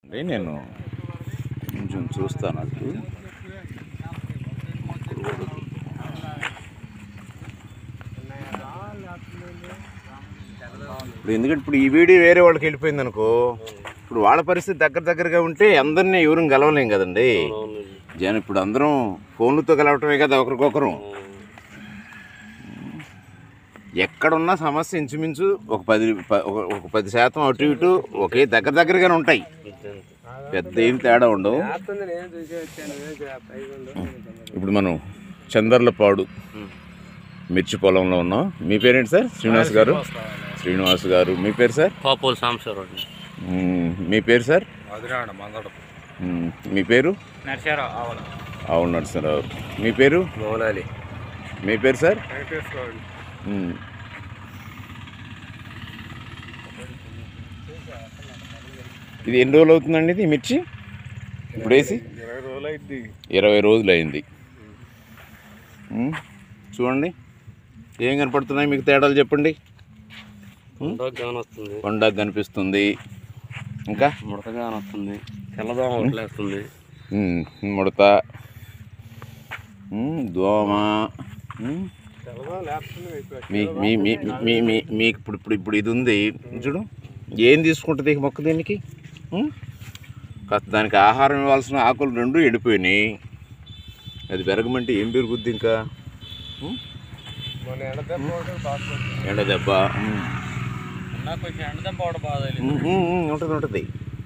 అంటే నేను కొంచెం చూస్తాను అటు ఇప్పుడు ఎందుకంటే ఇప్పుడు ఈ వీడియో వేరే వాళ్ళకి వెళ్ళిపోయింది అనుకో ఇప్పుడు వాళ్ళ పరిస్థితి దగ్గర దగ్గరగా ఉంటే అందరినీ ఎవరు గెలవలేం కదండి జనం ఇప్పుడు అందరం ఫోన్లతో కలవటమే కదా ఒకరికొకరు ఎక్కడున్న సమస్య ఇంచుమించు ఒక పది ప- ఒక- ఒక పది శాతం అటు ఇటు ఒకే దగ్గర దగ్గరగానే ఉంటాయి పెద్ద ఏం తేడా ఉండవు ఇప్పుడు మనం చందర్లపాడు మిర్చి పొలంలో ఉన్నాం మీ పేరేంటి సార్ శ్రీనివాస్ గారు శ్రీనివాస్ గారు మీ పేరు సార్ పాపోలు సాంబశివరావు మ్మ్. మీ పేరు సార్ అదిరాడ మందడం మ్మ్. మీ పేరు నరసారావు ఆవల అవును నరసింహరావు మీ పేరు మౌలాలి మీ పేరు సార్ వెంకటేశ్వర మ్మ్. ఇది ఎన్ని రోజులు అవుతుందండి ఇది మిర్చి ఇప్పుడు వేసి ఇరవై రోజులు అయింది ఇరవై రోజులు అయింది మ్మ్. చూడండి ఏం కనపడుతున్నాయి మీకు తేడాలు చెప్పండి ముడతగా వస్తుంది కొండ కనిపిస్తుంది ఇంకా ముడతగా వస్తుంది తెల్లదోమ వదిలేస్తుంది మ్మ్. ముడత మ్మ్. దోమ మ్మ్. తెల్లగా లేస్తుంది మీ మీ మీ మీ మీ మీకు ఇప్పుడు ఇప్పుడు ఇప్పుడు ఇది ఉంది చూడు ఏం తీసుకుంటుంది ఈ మొక్క దీనికి ఉం? కాస్త దానికి ఆహారం ఇవ్వాల్సిన ఆకులు రెండు ఎండిపోయినాయి అది పెరగమంటే ఏం పెరుగుద్ది ఇంకా ఉం? మన ఎండదెబ్బ ఒకటి బాగా ఎండ దెబ్బ ఉం. నాకు కొంచెం ఎండదెబ్బ కూడా బాధ ఉం, ఉం, ఉం, ఉంటుంది ఉంటుంది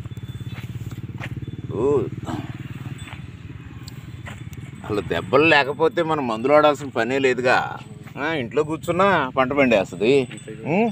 ఓ అసలు దెబ్బలు లేకపోతే మనం మందులు ఆడాల్సిన పనే లేదుగా ఆ, ఇంట్లో కూర్చున్నా పంట పండేస్తుంది ఉం?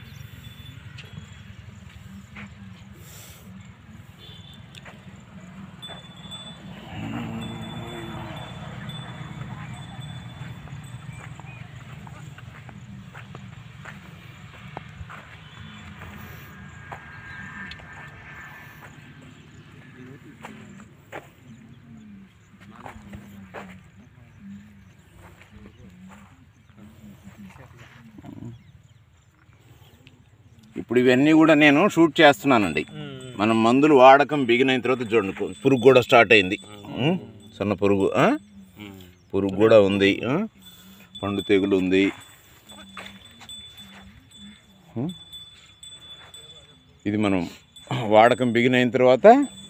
ఇప్పుడు ఇవన్నీ కూడా నేను షూట్ చేస్తున్నానండి మనం మందులు వాడకం బిగిన తర్వాత చూడండి పు- పురుగు కూడా స్టార్ట్ అయింది ఉం? సన్న పురుగు ఆ? పురుగు కూడా ఉంది ఆ? పండు తెగులు ఉంది ఉం? ఇది మనం వాడకం బిగిన అయిన తర్వాత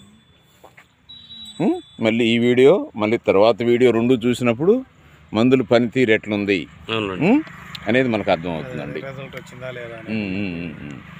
ఉం? మళ్ళీ ఈ వీడియో మళ్ళీ తర్వాత వీడియో రెండు చూసినప్పుడు మందులు పనితీరు ఎట్లుంది అవునండి ఉం? అనేది మనకు అర్థమవుతుందండి రిజల్ట్ వచ్చిందా లేదా అని ఉం, ఉం, ఉం, ఉం.